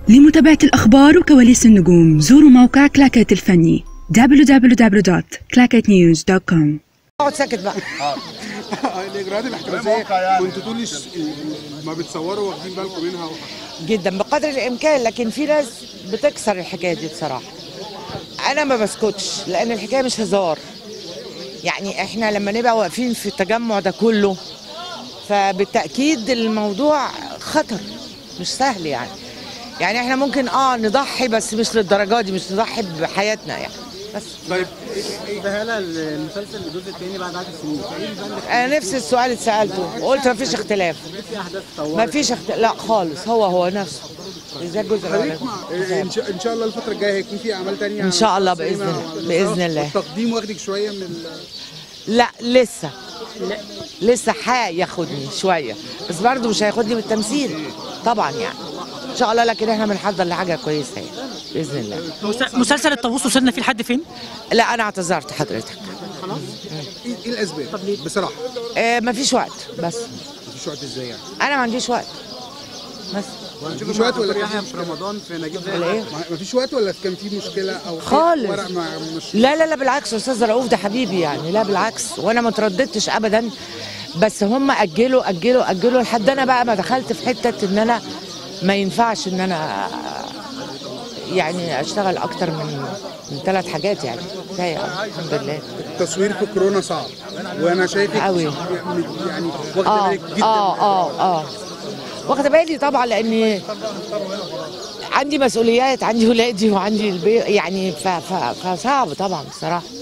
لمتابعة الأخبار وكواليس النجوم زوروا موقع كلاكيت الفني www.clacketnews.com اقعد ساكت بقى الاجراءات الاحترازيه كنتوا طول الش- ما بتصوروا واخدين بالكم منها جدا بقدر الامكان لكن في ناس بتكسر الحكايه دي بصراحه انا ما بسكتش لان الحكايه مش هزار يعني احنا لما نبقى واقفين في التجمع ده كله فبالتاكيد الموضوع خطر مش سهل يعني يعني احنا ممكن اه نضحي بس مش للدرجه دي مش نضحي بحياتنا يعني بس طيب بهالة المسلسل الجزء الثاني بعد 10 سنين فايه اللي بان لك انا نفس السؤال اللي اتسالته وقلت ما فيش اختلاف في احداث طورت ما فيش اختلاف لا خالص هو هو نفسه زي الجزء الاولاني إيه، ان شاء ان شاء الله الفتره الجايه هيكون في اعمال تانية إن شاء الله في السينما بإذن- وعلى بإذن الشرف. الله. التقديم واخدك شويه من ال- لا لسه لسه هياخدني شويه بس برضه مش هياخدني بالتمثيل طبعا يعني ان شاء الله لكن احنا بنحضر لحاجه كويسه يعني باذن الله مس- مسلسل الطاووس وصلنا فيه لحد فين؟ لا انا اعتذرت حضرتك ايه إيه الاسباب بصراحه آه مفيش وقت بس مفيش وقت ازاي يعني انا ما عنديش وقت بس مفيش وقت ولا دكتور كان يحيى في في مشكلة؟ رمضان في نجيب ولا ايه ما- مفيش وقت ولا كان في مشكله او في خالص. ورق ما مش لا لا لا بالعكس استاذ رؤوف ده حبيبي يعني لا بالعكس وانا ما ترددتش ابدا بس هم اجلوا اجلوا اجلوا لحد انا بقى ما دخلت في حته ان انا ما ينفعش ان انا يعني اشتغل اكتر من من ثلاث حاجات يعني كفايه الحمد لله التصوير في كورونا صعب وانا شايفك أوي. يعني يعني واخده اه بالك جدا اه اه اه واخده بالي طبعا لاني عندي مسؤوليات عندي ولادي وعندي البيت يعني ف- ف- فصعب طبعا بصراحه